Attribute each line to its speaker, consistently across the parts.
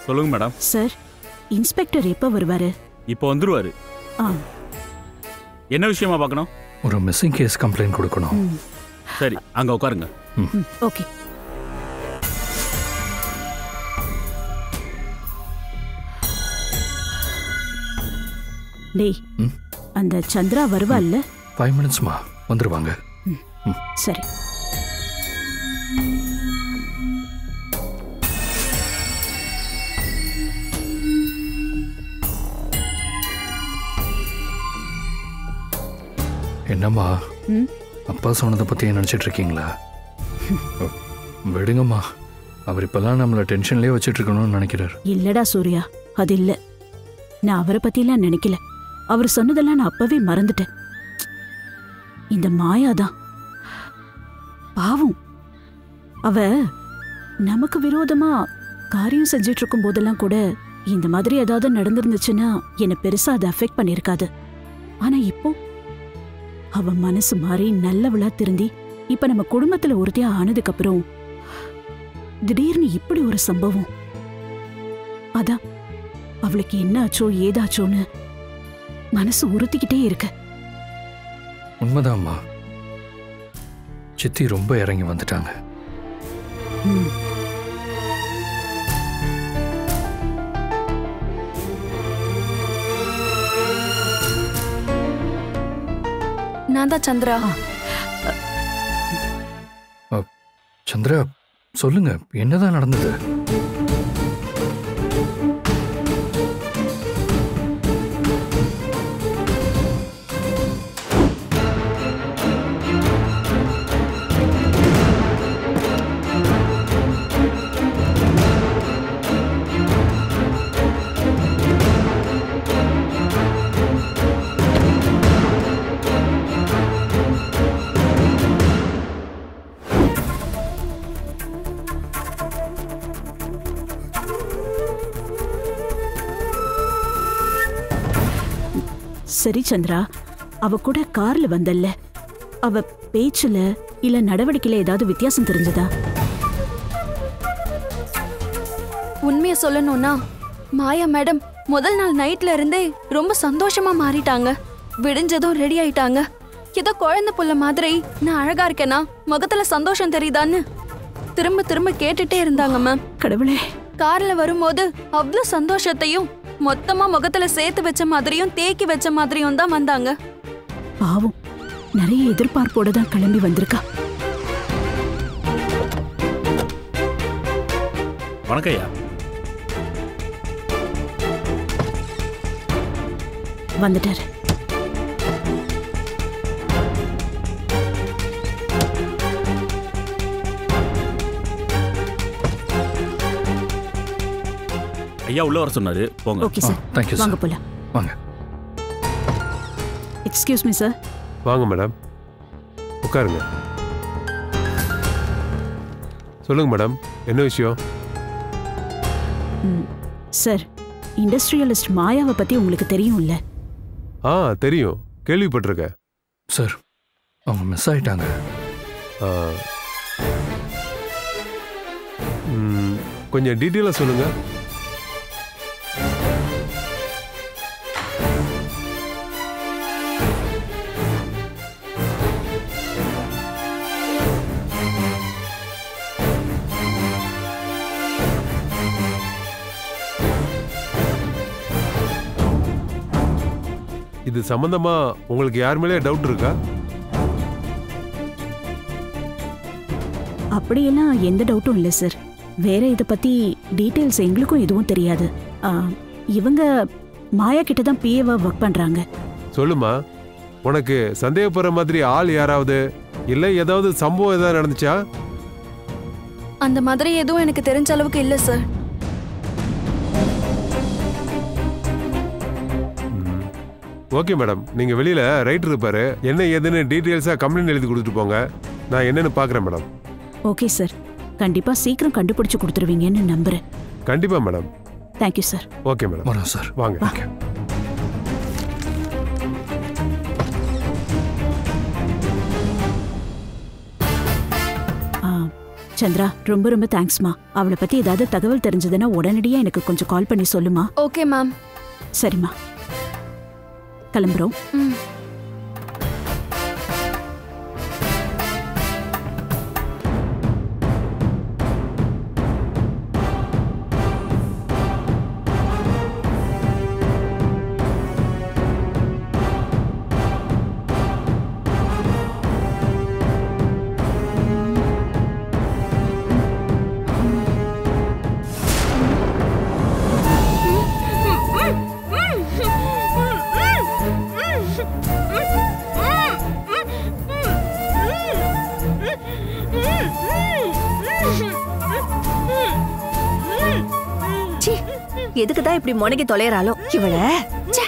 Speaker 1: சொல்லுங்க madam
Speaker 2: sir inspector எப்போ வருவாரு
Speaker 1: இப்போ வந்துருவாரு
Speaker 2: ஆ
Speaker 1: என்ன விஷயமா பார்க்கணும்
Speaker 3: ஒரு மிஸ்ஸிங் கேஸ் கம்ப்ளைண்ட் கொடுக்கணும்
Speaker 2: ம்
Speaker 1: சரி அங்க உட்காருங்க
Speaker 2: ம் ஓகே டேய்
Speaker 3: ம்.
Speaker 2: அந்த சந்திரா வருவாள்ல
Speaker 3: ஃபைவ் மினிட்ஸ்மா வந்துருவாங்க
Speaker 2: சரி
Speaker 3: என்னம்மா
Speaker 2: ம்
Speaker 3: அப்பா சொன்னதை பற்றி நினச்சிட்டு இருக்கீங்களா விடுங்கம்மா அவர் இப்போல்லாம் நம்மளை டென்ஷன்லேயே வச்சுட்டு இருக்கணும்னு நினைக்கிறார்
Speaker 2: இல்லடா சூர்யா அது இல்ல நான் அவரை பத்திலாம் நினைக்கல அவர் சொன்னதெல்லாம் நான் அப்பவே மறந்துட்டேன் இந்த மாயாதான் பாவம் அவ நமக்கு விரோதமா காரியம் செஞ்சிட்டு இருக்கும் போதெல்லாம் கூட இந்த மாதிரி ஏதாவது நடந்திருந்துச்சுன்னா என்னை பெருசா அதை அஃபெக்ட் பண்ணிருக்காது ஆனா இப்போ அவ மனசு மாறி நல்லவளா திருந்தி இப்ப நம்ம குடும்பத்துல ஒருத்தியா ஆனதுக்கு அப்புறம் திடீர்னு இப்படி ஒரு சம்பவம் அதான் அவளுக்கு என்ன ஆச்சோ ஏதாச்சோன்னு மனசு உறுத்திக்கிட்டே இருக்கு
Speaker 3: உண்மைதாம்மா சித்தி ரொம்ப இறங்கி வந்துட்டாங்க
Speaker 2: ம்.
Speaker 4: நான் தான் சந்திரா
Speaker 3: சந்திரா சொல்லுங்க என்னதான் நடந்தது
Speaker 2: சரி சந்திரா அவ கூட கார்ல வந்தல்ல அவ பேச்சுல இல்ல நடவடிக்கையில ஏதாவது வித்தியாசம் தெரிஞ்சதா
Speaker 4: உண்மையை சொல்லணும்னா மாயா மேடம் முதல் நாள் நைட்ல இருந்தே ரொம்ப சந்தோஷமா மாறிட்டாங்க விடிஞ்சதும் ரெடி ஆயிட்டாங்க ஏதோ குழந்தை புள்ள மாதிரி நான் அழகா இருக்கேனா முகத்துல சந்தோஷம் தெரியுதான்னு திரும்ப திரும்ப கேட்டுட்டே இருந்தாங்க மேம்
Speaker 2: கடவுளே
Speaker 4: கார்ல வரும்போது அவ்வளோ சந்தோஷத்தையும் மொத்தமா முகத்துல சேர்த்து வச்ச மாதிரியும் தேக்கி வச்ச மாதிரியும் தான் வந்தாங்க
Speaker 2: பாவம் நிறைய எதிர்பார்ப்போட தான் கிளம்பி வந்திருக்கா
Speaker 1: வணக்கம் ஐயா
Speaker 2: வந்துட்டாரு
Speaker 1: ஐயா உள்ள வர சொன்னாரு போங்க
Speaker 2: ஓகே சார்
Speaker 3: தேங்க்யூ
Speaker 2: வாங்க
Speaker 3: சார்
Speaker 2: போலாம்
Speaker 3: வாங்க
Speaker 2: எக்ஸ்கியூஸ் மீ சார்
Speaker 5: வாங்க மேடம் உட்காருங்க சொல்லுங்க மேடம் என்ன விஷயம்
Speaker 2: சார் இண்டஸ்ட்ரியலிஸ்ட் மாயாவை பத்தி உங்களுக்கு தெரியும்ல
Speaker 5: ஆ தெரியும் கேள்விப்பட்டிருக்கேன்
Speaker 3: சார் அவங்க மிஸ் ஆயிட்டாங்க
Speaker 5: ஆ. ம், கொஞ்சம் டீட்டெயிலாக சொல்லுங்க இது சம்பந்தமா உங்களுக்கு யார் மேலே டவுட் இருக்கா
Speaker 2: அப்படியெல்லாம் எந்த டவுட்டும் இல்லை சார் வேற இதை பத்தி டீட்டெயில்ஸ் எங்களுக்கும் எதுவும் தெரியாது ஆ, இவங்க மாயா கிட்ட தான் பிஏவா ஒர்க் பண்றாங்க
Speaker 5: சொல்லுமா உனக்கு சந்தேகப்படுற மாதிரி ஆள் யாராவது இல்லை ஏதாவது சம்பவம் ஏதாவது நடந்துச்சா
Speaker 4: அந்த மாதிரி எதுவும் எனக்கு தெரிஞ்ச அளவுக்கு இல்ல சார்
Speaker 5: ஓகே மேடம் நீங்கள் வெளியில் ரைட்டர் இருப்பாரு என்ன ஏதுன்னு டீட்டெயில்ஸாக கம்ப்ளைண்ட் எழுதி கொடுத்துட்டு போங்க நான் என்னன்னு பார்க்குறேன் மேடம்
Speaker 2: ஓகே சார் கண்டிப்பா சீக்கிரம் கண்டுபிடிச்சு கொடுத்துருவீங்கன்னு நம்புறேன்
Speaker 5: கண்டிப்பாக madam
Speaker 2: thank you sir
Speaker 5: okay madam
Speaker 3: வரோம் சார்
Speaker 5: வாங்க
Speaker 3: ஓகே
Speaker 2: ஆ, சந்திரா ரொம்ப ரொம்ப தேங்க்ஸ்மா அவளை பத்தி ஏதாவது தகவல் தெரிஞ்சதுன்னா உடனடியா எனக்கு கொஞ்சம் கால் பண்ணி சொல்லுமா
Speaker 4: ஓகே மேம்
Speaker 2: சரிம்மா கிளம்புறோம்
Speaker 4: ம்
Speaker 6: ச்சீ எதுக்கு தான் இப்படி முனைக்கு தொலைறாளோ இவள ச்சே.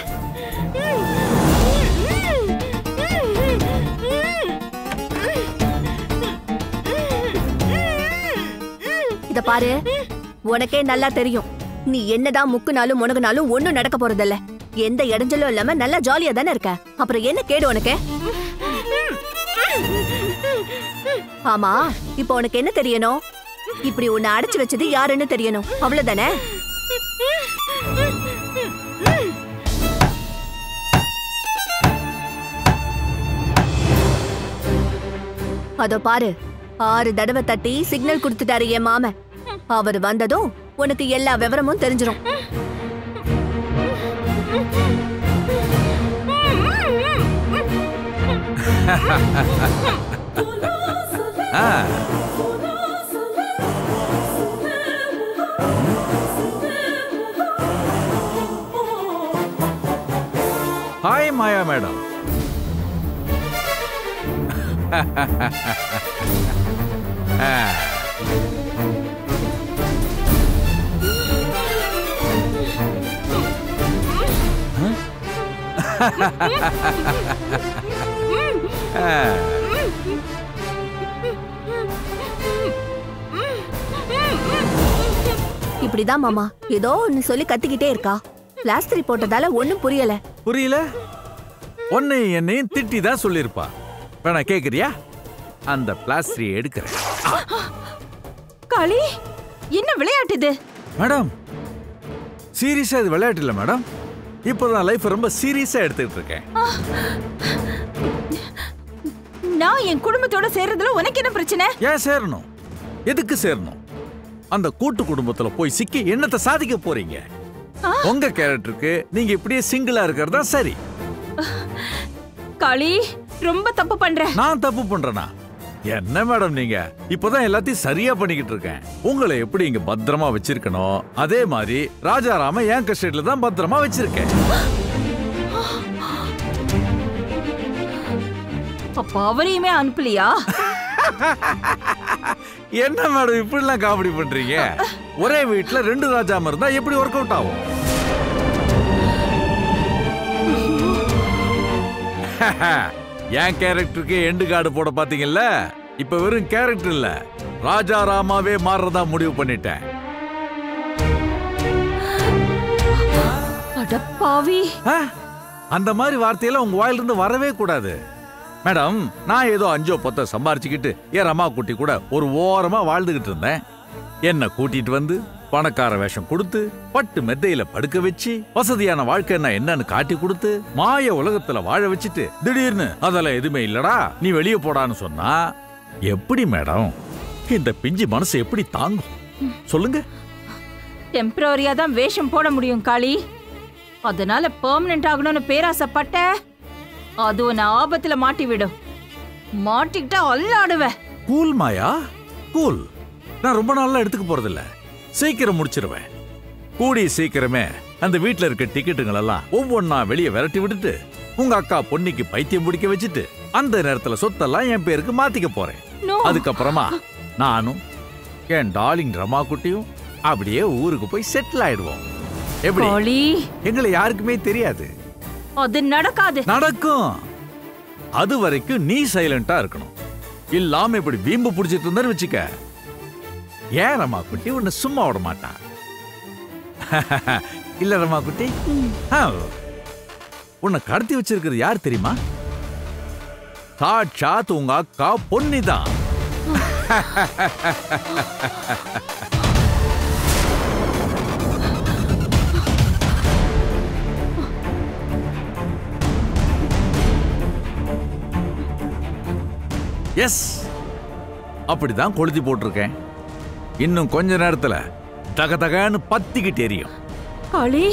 Speaker 6: இத பாரு உனக்கே நல்லா தெரியும் நீ என்னதான் முக்குனாலும் முனகுனாலும் ஒண்ணும் நடக்க போறதில்ல எந்த இடைஞ்சலும் இல்லாம நல்லா ஜாலியா தானே இருக்க அப்புறம் என்ன கேடு உனக்கு ஆமா இப்போ உனக்கு என்ன தெரியணும் இப்படி உன்னை அடைச்சு வச்சது யாருன்னு தெரியணும் அவ்வளவுதானே அதோ பாரு ஆறு தடவை தட்டி சிக்னல் கொடுத்துட்டாரு என் மாமன் அவர் வந்ததும் உனக்கு எல்லா விவரமும் தெரிஞ்சிரும்
Speaker 7: ஹாய் மாயா மேடம்
Speaker 6: இப்படிதான் மாமா ஏதோ ஒன்னு சொல்லி கத்திக்கிட்டே இருக்கா பிளாஸ்டரி போட்டதால ஒண்ணும் புரியல
Speaker 7: புரியல உன்னை என்னையும் திட்டி தான் சொல்லியிருப்பா வேணா கேக்குறியா அந்த பிளாஸ்டரி எடுக்கிறேன்
Speaker 2: காளி என்ன விளையாட்டு இது
Speaker 7: மேடம் சீரியஸா இது விளையாட்டு இல்லை மேடம் இப்போதான் லைஃப் ரொம்ப சீரியஸா எடுத்துக்கிட்டு இருக்கேன்
Speaker 2: நான் என் குடும்பத்தோட சேர்றதுல உனக்கு என்ன பிரச்சனை
Speaker 7: ஏன் சேரணும் எதுக்கு சேரணும் அந்த கூட்டு குடும்பத்துல போய் சிக்கி என்னத்தை சாதிக்க போறீங்க உங்க கேரக்டருக்கு நீங்க இப்படியே சிங்கிளா இருக்கிறது தான் சரி
Speaker 2: காளி ரொம்ப தப்பு பண்ற
Speaker 7: நான் தப்பு பண்றேனா என்ன மேடம் நீங்க இப்பதான் எல்லாத்தையும் சரியா பண்ணிக்கிட்டு இருக்கேன் உங்களை எப்படி இங்க பத்திரமா வச்சிருக்கணும் அதே மாதிரி ராஜாராம என் கஸ்டடியில தான் பத்திரமா வச்சிருக்கேன்
Speaker 2: அப்ப அவரையுமே அனுப்பலையா
Speaker 7: என்ன மேடம் இப்படிலாம் காமெடி பண்றீங்க ஒரே வீட்ல ரெண்டு ராஜாம இருந்தா எப்படி ஒர்க் அவுட் ஆகும் என் கேரக்டருக்கு எண்டு கார்டு போட பாத்தீங்கல்ல இப்ப வெறும் கேரக்டர் இல்ல ராஜா ராமாவே மாறுறதா முடிவு பண்ணிட்டேன்
Speaker 2: அட பாவி
Speaker 7: ஆ? அந்த மாதிரி வார்த்தையெல்லாம் உங்க வாயிலிருந்து வரவே கூடாது மேடம் நான் ஏதோ அஞ்சோ பத்தோ சம்பாரிச்சுக்கிட்டு என் ரமா குட்டி கூட ஒரு ஓரமா வாழ்ந்துகிட்டு இருந்தேன் என்ன கூட்டிட்டு வந்து பணக்கார வேஷம் கொடுத்து பட்டு மெத்தையில படுக்க வச்சு வசதியான வாழ்க்கை என்ன என்னன்னு காட்டி கொடுத்து மாய உலகத்துல வாழ வச்சுட்டு திடீர்னு அதெல்லாம் எதுவுமே இல்லடா நீ வெளியே போடான்னு சொன்னா எப்படி மேடம் இந்த பிஞ்சு மனசு எப்படி தாங்கும் சொல்லுங்க
Speaker 2: டெம்பரரியா தான் வேஷம் போட முடியும் காளி அதனால பெர்மனன்ட் ஆகணும்னு பேராசைப்பட்ட அது உன்னை ஆபத்துல மாட்டி விடும் மாட்டிக்கிட்டா அல்லாடுவ
Speaker 7: கூல் மாயா கூல் நான் ரொம்ப நாளா எடுத்துக்க போறதில்ல சீக்கிரம் முடிச்சிருவேன் கூடிய சீக்கிரமே அந்த வீட்ல இருக்க டிக்கெட்டுகள் எல்லாம் ஒவ்வொன்னா வெளியே விரட்டி விட்டுட்டு உங்க அக்கா பொன்னிக்கு பைத்தியம் பிடிக்க வச்சுட்டு அந்த நேரத்துல சொத்தெல்லாம் என் பேருக்கு மாத்திக்க போறேன்
Speaker 2: No.
Speaker 7: அதுக்கப்புறமா நானும் என் டார்லிங் ரமா குட்டியும் அப்படியே ஊருக்கு போய் செட்டில் ஆயிடுவோம் எப்படி
Speaker 2: காளி
Speaker 7: எங்களை யாருக்குமே தெரியாது
Speaker 2: அது நடக்காது
Speaker 7: நடக்கும் அது வரைக்கும் நீ சைலண்டா இருக்கணும் இல்லாம இப்படி வீம்பு புடிச்சிட்டு இருந்தாரு வச்சுக்க ஏன் ரமா குட்டி உன்னை சும்மா விட மாட்டான் இல்ல ரமா குட்டி ஆ, உன்னை கடத்தி வச்சிருக்கிறது யார் தெரியுமா சாட்சாத் உங்க அக்கா பொன்னிதான் எஸ் அப்படிதான் கொளுத்தி போட்டிருக்கேன் இன்னும் கொஞ்ச நேரத்துல தக தகன்னு பத்திக்கிட்டு எரியும்
Speaker 2: காளி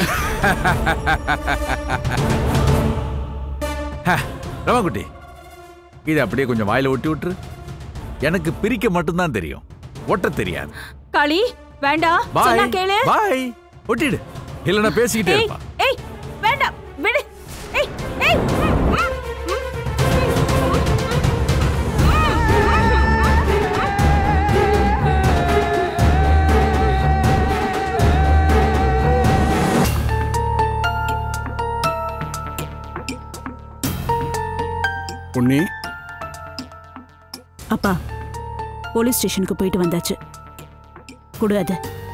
Speaker 7: ரமாக்குட்டி இது அப்படியே கொஞ்சம் வாயில ஒட்டி விட்டுரு எனக்கு பிரிக்க மட்டும்தான் தெரியும் ஒட்ட தெரியாது
Speaker 2: காளி வேண்டாம் சொன்னா
Speaker 7: பாய்
Speaker 2: கேளு
Speaker 7: பாய் ஒட்டிடு இல்லைன்னா பேசிக்கிட்டே
Speaker 2: ஏய்
Speaker 7: இருப்பா
Speaker 2: ஏய் வேண்டாம் விடு ஏய் ஏய்
Speaker 8: பொன்னி
Speaker 2: அப்பா போலீஸ் ஸ்டேஷனுக்கு போயிட்டு வந்தாச்சு கொடு அது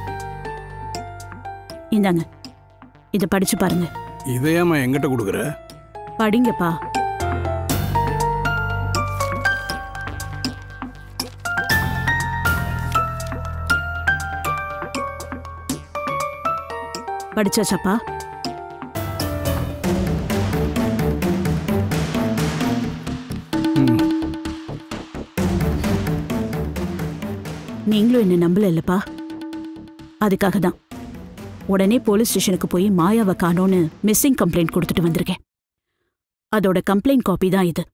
Speaker 2: இந்தாங்க இதை படிச்சு பாருங்க
Speaker 8: இதையாம எங்கிட்ட கொடுக்குற
Speaker 2: படிங்கப்பா படிச்சாச்சாப்பா
Speaker 8: ம்
Speaker 2: நீங்களும் என்ன நம்பல இல்லப்பா அதுக்காக தான் உடனே போலீஸ் ஸ்டேஷனுக்கு போய் மாயாவை காணோன்னு மிஸ்ஸிங் கம்ப்ளைண்ட் கொடுத்துட்டு வந்திருக்கேன் அதோட கம்ப்ளைண்ட் காப்பி தான் இது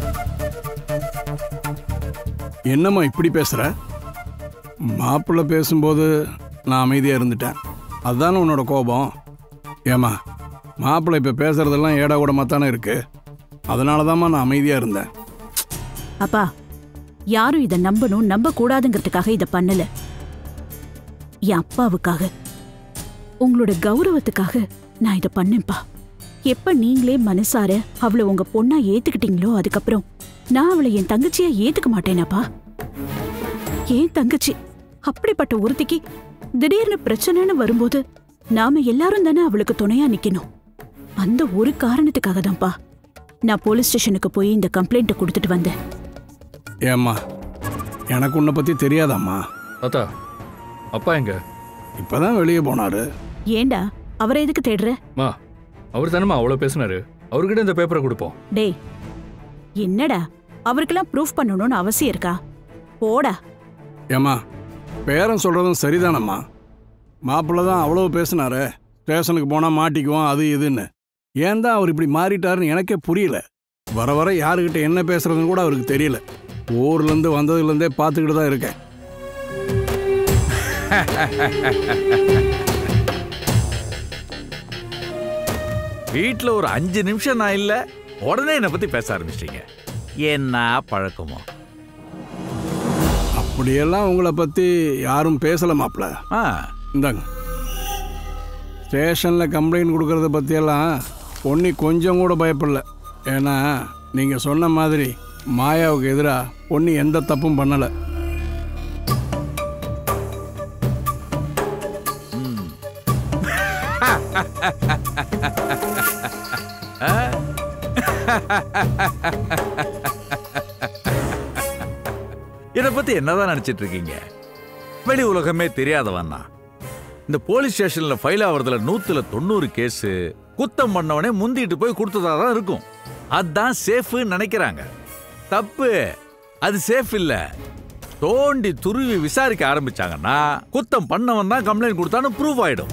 Speaker 8: என்னம்மா இப்படி பேசுற மாப்பிள்ளை பேசும்போது நான் அமைதியாக இருந்துட்டேன் அதுதானே உன்னோட கோபம் ஏம்மா மாப்பிள்ளை இப்போ பேசுறதெல்லாம் ஏடா கூடமாக தானே இருக்கு அதனால தாம்மா நான் அமைதியாக இருந்தேன்
Speaker 2: அப்பா யாரும் இதை நம்பணும் நம்ப கூடாதுங்கிறதுக்காக இதை பண்ணல என் அப்பாவுக்காக உங்களோட கௌரவத்துக்காக நான் இதை பண்ணேன்ப்பா எப்ப நீங்களே மனசார அவளை உங்க பொண்ணா ஏத்துக்கிட்டீங்களோ அதுக்கப்புறம் நான் அவளை என் தங்கச்சியா ஏத்துக்க மாட்டேனாப்பா ஏன் தங்கச்சி அப்படிப்பட்ட ஒருத்திக்கு திடீர்னு பிரச்சனைன்னு வரும்போது நாம எல்லாரும் தானே அவளுக்கு துணையா நிக்கணும் அந்த ஒரு காரணத்துக்காக தான்ப்பா நான் போலீஸ் ஸ்டேஷனுக்கு போய் இந்த கம்ப்ளைண்ட்டை கொடுத்துட்டு வந்தேன்
Speaker 8: ஏம்மா எனக்கு உன்னை பற்றி தெரியாதாம்மா
Speaker 3: தாத்தா அப்பா எங்க
Speaker 8: இப்போ தான் வெளியே போனாரு
Speaker 2: ஏண்டா அவரை எதுக்கு தேடுற
Speaker 3: மா அவர் தானேம்மா அவ்வளோ பேசினாரு அவர்கிட்ட இந்த பேப்பரை கொடுப்போம்
Speaker 2: டேய் என்னடா அவருக்கெல்லாம் ப்ரூஃப் பண்ணணும்னு அவசியம் இருக்கா போடா
Speaker 8: ஏம்மா பேரன் சொல்கிறதும் சரிதானம்மா மாப்பிள்ளை தான் அவ்வளோ பேசினாரு ஸ்டேஷனுக்கு போனால் மாட்டிக்குவோம் அது இதுன்னு ஏன் தான் அவர் இப்படி மாறிட்டாருன்னு எனக்கே புரியல வர வர யாருக்கிட்ட என்ன பேசுறதுன்னு கூட அவருக்கு தெரியல ஊர்லேருந்து வந்ததுலேருந்தே பார்த்துக்கிட்டு தான் இருக்கேன்
Speaker 7: வீட்ல ஒரு அஞ்சு நிமிஷம் நான் இல்ல உடனே என்னை பத்தி பேச ஆரம்பிச்சிட்டீங்க என்ன பழக்கமோ
Speaker 8: அப்படியெல்லாம் உங்களை பற்றி யாரும் பேசல மாப்பிள்ள
Speaker 7: ஆ
Speaker 8: இந்தாங்க ஸ்டேஷனில் கம்ப்ளைண்ட் கொடுக்கறத பற்றியெல்லாம் பொன்னி கொஞ்சம் கூட பயப்படல ஏன்னா நீங்கள் சொன்ன மாதிரி மாயாவுக்கு எதிராக பொன்னி எந்த தப்பும் பண்ணலை
Speaker 7: இதை பத்தி என்னதான் நினைச்சிட்டு இருக்கீங்க வெளி உலகமே தெரியாதவன்னா இந்த போலீஸ் ஸ்டேஷன்ல ஃபைல் ஆவறதுல நூத்துல தொண்ணூறு கேஸ் குத்தம் பண்ணவனே முந்திட்டு போய் கொடுத்ததா தான் இருக்கும் அதான் சேஃப்னு நினைக்கிறாங்க தப்பு அது சேஃப் இல்ல தோண்டி துருவி விசாரிக்க ஆரம்பிச்சாங்கன்னா குத்தம் பண்ணவன் தான் கம்ப்ளைண்ட் கொடுத்தான்னு ப்ரூவ் ஆயிடும்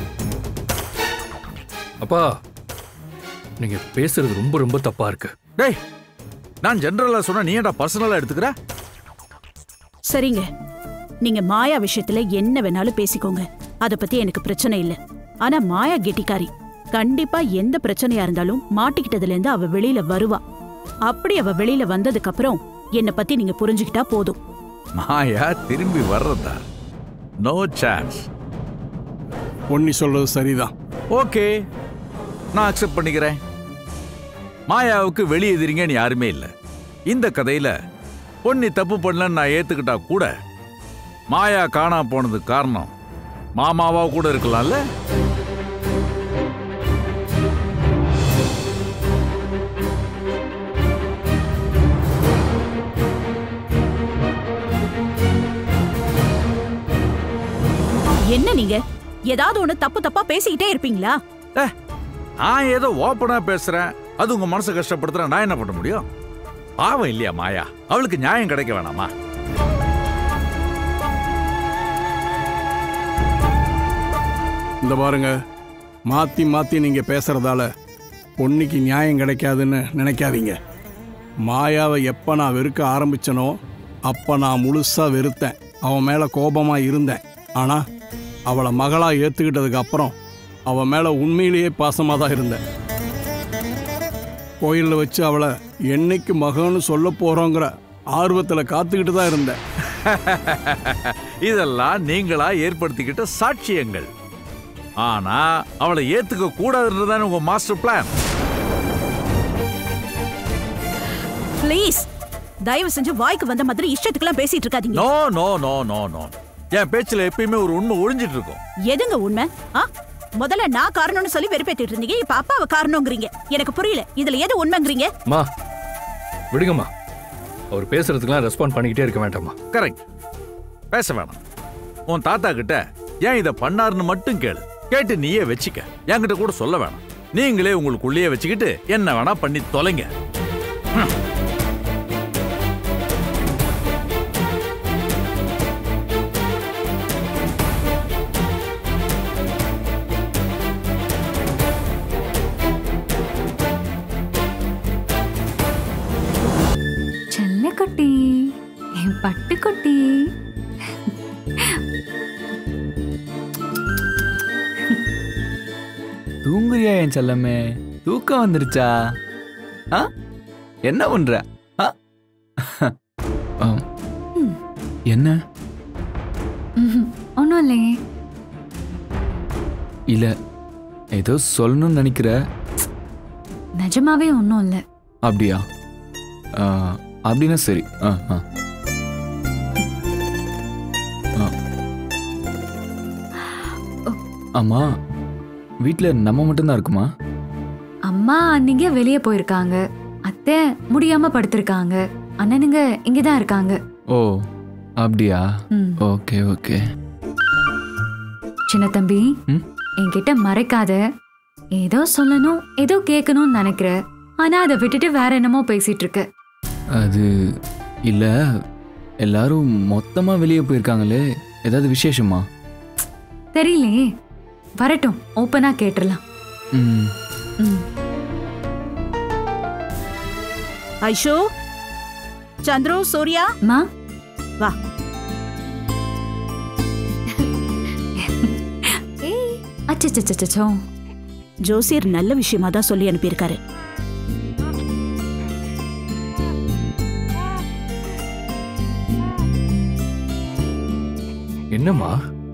Speaker 3: அப்பா நீங்க பேசுறது ரொம்ப ரொம்ப தப்பா இருக்கு
Speaker 7: டேய் நான் ஜெனரலா சொன்னா நீ ஏன்டா பர்சனலா எடுத்துக்கிற
Speaker 2: சரிங்க நீங்க மாயா விஷயத்துல என்ன வேணாலும் பேசிக்கோங்க அத பத்தி எனக்கு பிரச்சனை இல்ல ஆனா மாயா கெட்டிக்காரி கண்டிப்பா எந்த பிரச்சனையா இருந்தாலும் மாட்டிக்கிட்டதுல இருந்து அவ வெளியில வருவா அப்படி அவ வெளியில வந்ததுக்கு அப்புறம் என்ன பத்தி நீங்க புரிஞ்சுக்கிட்டா போதும்
Speaker 7: மாயா திரும்பி வர்றதா நோ சான்ஸ்
Speaker 8: பொன்னி சொல்கிறது சரிதான்
Speaker 7: ஓகே நான் அக்செப்ட் பண்ணிக்கிறேன் மாயாவுக்கு வெளி எதிரிங்கன்னு யாருமே இல்லை இந்த கதையில பொன்னி தப்பு பண்ணலன்னு நான் ஏத்துக்கிட்டா கூட மாயா காணா போனதுக்கு காரணம் மாமாவா கூட இருக்கலாம்ல
Speaker 2: என்ன நீங்க ஏதாவது ஒண்ணு தப்பு தப்பா பேசிக்கிட்டே இருப்பீங்களா
Speaker 7: நான் ஏதோ ஓப்பனா பேசுறேன் அது உங்க மனசை கஷ்டப்படுத்துற நான் என்ன பண்ண முடியும் பாவம் இல்லையா மாயா அவளுக்கு நியாயம் கிடைக்க வேணாமா
Speaker 8: இந்த பாருங்க மாற்றி மாற்றி நீங்கள் பேசுகிறதால பொன்னிக்கு நியாயம் கிடைக்காதுன்னு நினைக்காதீங்க மாயாவை எப்போ நான் வெறுக்க ஆரம்பிச்சனோ அப்போ நான் முழுசாக வெறுத்தேன் அவன் மேலே கோபமாக இருந்தேன் ஆனால் அவளை மகளாக ஏற்றுக்கிட்டதுக்கு அப்புறம் அவன் மேலே உண்மையிலேயே பாசமாக தான் இருந்தேன் கோயிலில் வச்சு அவளை என்னைக்கு மகன்னு சொல்ல போகிறோங்கிற ஆர்வத்தில் காத்துக்கிட்டு தான் இருந்தேன்
Speaker 7: இதெல்லாம் நீங்களா ஏற்படுத்திக்கிட்ட சாட்சியங்கள் ஆனா அவளை ஏத்துக்க கூடாதுன்றதானே உங்க மாஸ்டர் பிளான்
Speaker 2: ப்ளீஸ் தயவு செஞ்சு வாய்க்கு வந்த மாதிரி இஷ்டத்துக்குலாம் பேசிட்டு இருக்காதீங்க
Speaker 7: no no no no no என் பேச்சுல எப்பயுமே ஒரு உண்மை ஒளிஞ்சிட்டு இருக்கும்
Speaker 2: எதுங்க உண்மை ஆ முதல்ல நான் காரணம்னு சொல்லி வெறுப்பேத்திட்டு இருந்தீங்க இப்ப அப்பாவை காரணங்கிறீங்க எனக்கு புரியல இதுல எது உண்மைங்கிறீங்க
Speaker 3: மா விடுங்கம்மா அவர் பேசுறதுக்கெல்லாம் ரெஸ்பாண்ட் பண்ணிக்கிட்டே இருக்க வேண்டாம்மா
Speaker 7: கரெக்ட் பேச வேணாம் உன் தாத்தா கிட்ட ஏன் இதை பண்ணாருன்னு மட்டும் கேளு கேட்டு நீயே வச்சுக்க என்கிட்ட கூட சொல்ல வேணாம் நீங்களே உங்களுக்குள்ளேயே வச்சுக்கிட்டு என்ன வேணா பண்ணி தொலைங்க ஹம்.
Speaker 9: செல்லக்குட்டி என் பட்டுக்குட்டி
Speaker 10: தூங்குறியா என் செல்லமே தூக்கம் வந்துருச்சா ஆ என்ன பண்ற ஆ? ஆம். என்ன
Speaker 9: ஒன்றும் இல்லையே
Speaker 10: இல்ல ஏதோ சொல்லணும்னு நினைக்கிற
Speaker 9: நிஜமாவே ஒன்றும் இல்லை
Speaker 10: அப்படியா ஆ, அப்படின்னா சரி ஆ ஆ ஆ. ஆமா வீட்டில் நம்ம மட்டும்தான் இருக்குமா
Speaker 9: அம்மா அன்னிங்க வெளியே போயிருக்காங்க அத்தை முடியாம படுத்திருக்காங்க அண்ணனுங்க இங்கே தான் இருக்காங்க
Speaker 10: ஓ அப்படியா
Speaker 9: ம்.
Speaker 10: ஓகே ஓகே
Speaker 9: சின்ன தம்பி
Speaker 10: ம்?
Speaker 9: என்கிட்ட மறைக்காத ஏதோ சொல்லணும் ஏதோ கேட்கணும்னு நினைக்கிற ஆனா அதை விட்டுட்டு வேற என்னமோ பேசிட்டு இருக்க
Speaker 10: அது இல்ல எல்லாரும் மொத்தமா வெளியே போயிருக்காங்களே ஏதாவது விசேஷமா
Speaker 9: தெரியலையே வரட்டும் ஓப்பனா கேட்டுறலாம்
Speaker 10: ம்
Speaker 9: ம்
Speaker 2: ஐஷோ சந்திரு சூர்யா
Speaker 9: மா
Speaker 2: வா
Speaker 9: ஏய் அச்சச்சச்சச்சோ
Speaker 2: ஜோசியர் நல்ல விஷயமா தான் சொல்லி அனுப்பியிருக்காரு
Speaker 3: என்னம்மா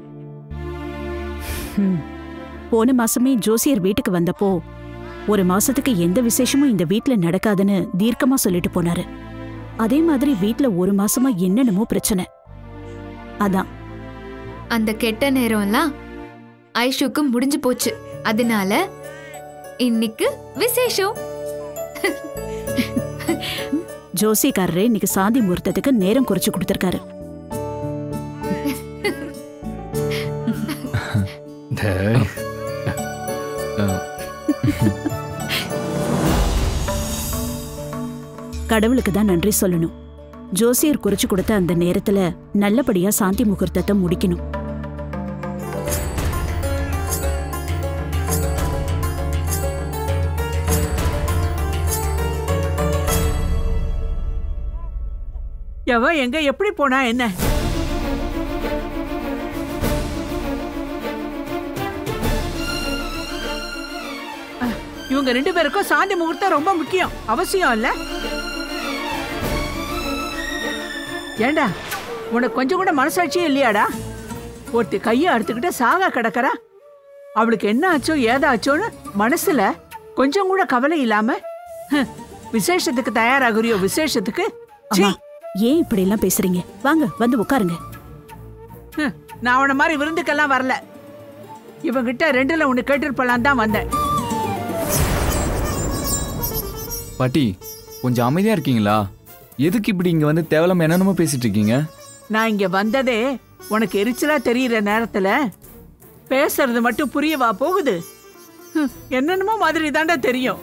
Speaker 2: ம். போன மாசமே ஜோசியர் வீட்டுக்கு வந்தப்போ ஒரு மாசத்துக்கு எந்த விசேஷமும் இந்த வீட்ல நடக்காதுன்னு தீர்க்கமா சொல்லிட்டு போனாரு அதே மாதிரி வீட்ல ஒரு மாசமா என்னென்னமோ பிரச்சனை அதான்
Speaker 11: அந்த கெட்ட நேரம்லாம் ஐஷுக்கு முடிஞ்சு போச்சு அதனால இன்னைக்கு விசேஷம்
Speaker 2: ஜோசியக்காரரே இன்னைக்கு சாந்தி முகூர்த்தத்துக்கு நேரம் குறைச்சு கொடுத்திருக்காரு
Speaker 3: டேய்,
Speaker 2: கடவுளுக்கு தான் நன்றி சொல்லணும் ஜோசியர் குறிச்சு கொடுத்த அந்த நேரத்துல நல்லபடியா சாந்தி முகூர்த்தத்தை முடிக்கணும்
Speaker 12: எவ எங்க எப்படி போனா என்ன அஹ், இவங்க ரெண்டு பேருக்கும் சாந்தி முகூர்த்தம் ரொம்ப முக்கியம் அவசியம் இல்ல ஏண்டா உனக்கு கொஞ்சம் கூட மனசாட்சியே இல்லையாடா ஒருத்தி கையை அறுத்துக்கிட்டு சாகா கிடக்கறா அவளுக்கு என்ன ஆச்சோ ஏதாச்சோன்னு மனசுல கொஞ்சம் கூட கவலை இல்லாம ஹம், விசேஷத்துக்கு தயாராகுறியோ விசேஷத்துக்கு சீ.
Speaker 2: அம்மா ஏன் இப்படி எல்லாம் பேசுறீங்க வாங்க வந்து உட்காருங்க
Speaker 12: ஹம், நான் அவன மாதிரி விருந்துக்கெல்லாம் வரல இவங்கிட்ட ரெண்டுல ஒண்ணு கேட்டிருப்பலாம் தான் வந்தேன்
Speaker 10: பாட்டி கொஞ்சம் அமைதியா இருக்கீங்களா எதுக்கு இப்படி இங்க வந்து தேவலாம என்னென்னமோ பேசிட்டு இருக்கீங்க
Speaker 12: நான் இங்க வந்ததே உனக்கு எரிச்சலா தெரியுற நேரத்துல பேசுறது மட்டும் புரியவா போகுது ஹம், என்னென்னமோ மாதிரி தாண்டா தெரியும்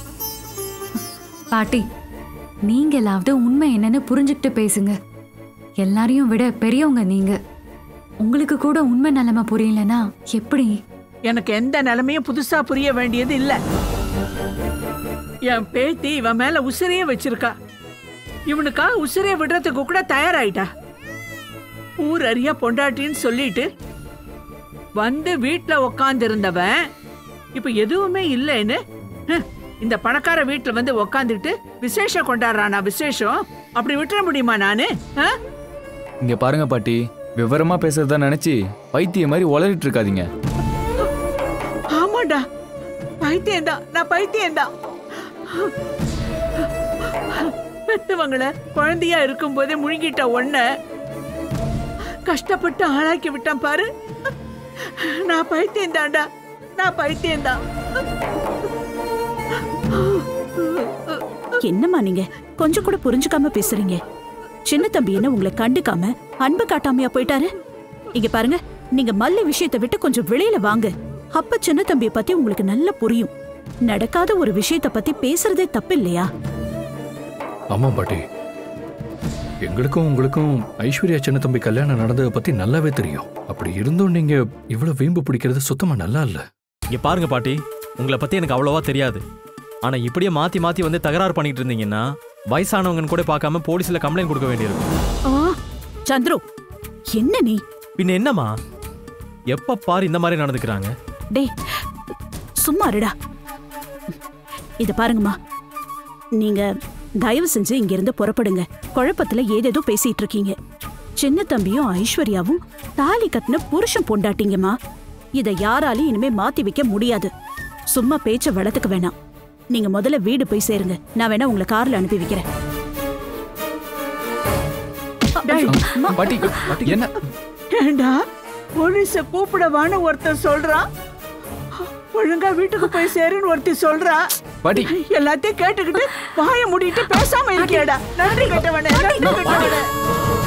Speaker 9: பாட்டி நீங்களாவது உண்மை என்னன்னு புரிஞ்சுக்கிட்டு பேசுங்க எல்லாரையும் விட பெரியவங்க நீங்க உங்களுக்கு கூட உண்மை நிலைமை புரியலனா எப்படி
Speaker 12: எனக்கு எந்த நிலைமையும் புதுசா புரிய வேண்டியது இல்ல என் பேத்தி இவன் மேல உசிரையே வச்சிருக்கா இவனுக்கா உசிரைய விடுறதுக்கு கூட தயாராயிட்டா ஊர் அறியா பொண்டாட்டின்னு சொல்லிட்டு வந்து வீட்ல உக்காந்து இருந்தவன் இப்ப எதுவுமே இல்லைன்னு ஹ், இந்த பணக்கார வீட்ல வந்து உக்காந்துட்டு விசேஷம் கொண்டாடுறானா விசேஷம் அப்படி விட்டுற முடியுமா நானு ஆ?
Speaker 10: இங்க பாருங்க பாட்டி விவரமா பேசுறதா நினைச்சு பைத்திய மாதிரி உளறிட்டு இருக்காதீங்க
Speaker 12: ஆமாண்டா பைத்தியம்தான் நான் பைத்தியம்தான் பெத்தவங்கள குழந்தையா இருக்கும் போதே முழுங்கிட்ட ஒன்ன கஷ்டப்பட்டு ஆளாக்கி விட்டான் பாரு நான் பைத்தியம் தான்டா நான் பைத்தியம்தான்
Speaker 2: என்னம்மா நீங்க கொஞ்சம் கூட புரிஞ்சுக்காம பேசுறீங்க சின்ன தம்பி என்ன உங்களை கண்டுக்காம அன்பு காட்டாமையா போயிட்டாரு இங்க பாருங்க நீங்க மல்லி விஷயத்தை விட்டு கொஞ்சம் வெளியில வாங்க அப்ப சின்ன தம்பிய பத்தி உங்களுக்கு நல்லா புரியும் நடக்காத ஒரு விஷயத்த பத்தி பேசுறதே தப்பு இல்லையா
Speaker 3: ஆமா பாட்டி எங்களுக்கும் உங்களுக்கும் ஐஸ்வர்யா சின்ன தம்பி கல்யாணம் நடந்ததை பத்தி நல்லாவே தெரியும் அப்படி இருந்தும் நீங்க இவ்வளவு வீம்பு பிடிக்கிறது சுத்தமா நல்லா இல்ல
Speaker 13: இங்க பாருங்க பாட்டி உங்களை பத்தி எனக்கு அவ்வளவா தெரியாது ஆனா இப்படியே மாத்தி மாத்தி வந்து தகராறு பண்ணிட்டு இருந்தீங்கன்னா வயசானவங்கன்னு கூட பார்க்காம போலீஸ்ல கம்ப்ளைண்ட் கொடுக்க வேண்டியிருக்கும்
Speaker 2: ஆ, சந்துரு என்ன நீ
Speaker 13: பின்ன என்னம்மா எப்ப பாரு இந்த மாதிரி நடந்துக்கிறாங்க
Speaker 2: டேய் சும்மா இருடா இத பாருங்கம்மா நீங்க தயவு செஞ்சு இங்க இருந்து புறப்படுங்க குழப்பத்துல ஏதேதோ பேசிட்டு இருக்கீங்க சின்ன தம்பியும் ஐஸ்வர்யாவும் தாலி கட்டின புருஷன் பொண்டாட்டிங்கம்மா இத யாராலையும் இனிமே மாத்தி வைக்க முடியாது சும்மா பேச்ச வளர்த்துக்க வேணாம் நீங்க முதல்ல வீடு போய் சேருங்க நான் வேணா உங்களை கார்ல அனுப்பி வைக்கிறேன்
Speaker 12: டேய்,
Speaker 10: பாட்டி என்ன
Speaker 12: ஏண்டா போலீஸ கூப்பிடவான்னு ஒருத்தன் சொல்றான் ஒழுங்கா வீட்டுக்கு போய் சேருன்னு ஒருத்தி சொல்றா
Speaker 10: பாட்டி
Speaker 12: எல்லாத்தையும் கேட்டுக்கிட்டு வாய மூடிட்டு பேசாம இருக்கியாடா நன்றி கெட்டவனே நன்றி கெட்டவனே